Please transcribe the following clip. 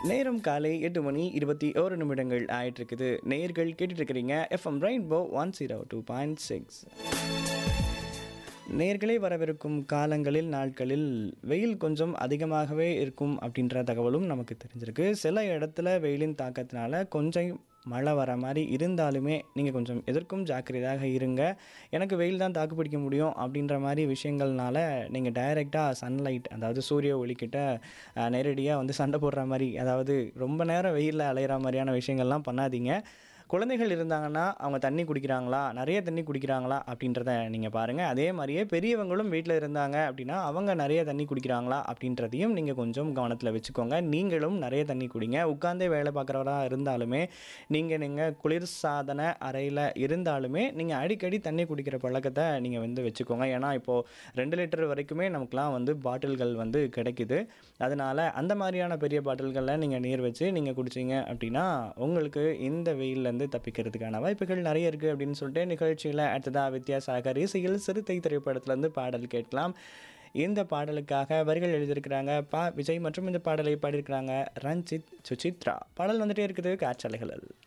நேரம் காலை எட்டு மணி இருபத்தி ஓரு நிமிடங்கள் ஆயிட்டு இருக்குது நேர்கள் கேட்டுட்டு இருக்கிறீங்க FM rainbow one zero two point six நேர்களே வரவிருக்கும் காலங்களில் நாட்களில் வெயில் கொஞ்சம் அதிகமாகவே இருக்கும் அப்படின்ற தகவலும் நமக்கு தெரிஞ்சிருக்கு சில இடத்துல வெயிலின் தாக்கத்தினால கொஞ்சம் மழை வர மாதிரி இருந்தாலுமே நீங்கள் கொஞ்சம் எதற்கும் ஜாக்கிரதையாக இருங்க எனக்கு வெயில் தான் தாக்கு பிடிக்க முடியும் அப்படின்ற மாதிரி விஷயங்கள்னால நீங்கள் டைரெக்டாக சன்லைட் அதாவது சூரிய ஒளிக்கிட்ட அஹ், நேரடியாக வந்து சண்டை போடுற மாதிரி அதாவது ரொம்ப நேரம் வெயிலில் அலையிற மாதிரியான விஷயங்கள்லாம் பண்ணாதீங்க குழந்தைகள் இருந்தாங்கன்னா அவங்க தண்ணி குடிக்கிறாங்களா நிறைய தண்ணி குடிக்கிறாங்களா அப்படின்றத நீங்கள் பாருங்கள் அதே மாதிரியே பெரியவங்களும் வீட்டில் இருந்தாங்க அப்படின்னா அவங்க நிறைய தண்ணி குடிக்கிறாங்களா அப்படின்றதையும் நீங்கள் கொஞ்சம் கவனத்தில் வச்சுக்கோங்க நீங்களும் நிறைய தண்ணி குடிங்க உட்காந்தே வேலை பார்க்குறவரா இருந்தாலுமே நீங்கள் நீங்கள் குளிர் சாதன அறையில் இருந்தாலுமே நீங்கள் அடிக்கடி தண்ணி குடிக்கிற பழக்கத்தை நீங்கள் வந்து வச்சுக்கோங்க ஏன்னா இப்போது ரெண்டு லிட்டர் வரைக்குமே நமக்குலாம் வந்து பாட்டில்கள் வந்து கிடைக்குது அதனால் அந்த மாதிரியான பெரிய பாட்டில்களில் நீங்கள் நீர் வச்சு நீங்கள் குடிச்சிங்க அப்படின்னா உங்களுக்கு இந்த வெயில்லேருந்து தப்பிக்கிறதுக்கான வாய்ப்புகள் நிறைய இருக்குது அப்படின்னு சொல்லிட்டு நிகழ்ச்சியில் அடுத்ததாக வித்யாசாகர் இசையில் சிறுத்தை திரைப்படத்துலேருந்து பாடல் கேட்கலாம் இந்த பாடலுக்காக வரிகள் எழுதியிருக்கிறாங்க பா விஜய் மற்றும் இந்த பாடலை பாடியிருக்கிறாங்க ரஞ்சித் சுசித்ரா பாடல் வந்துட்டே இருக்குது காற்றலைகளில்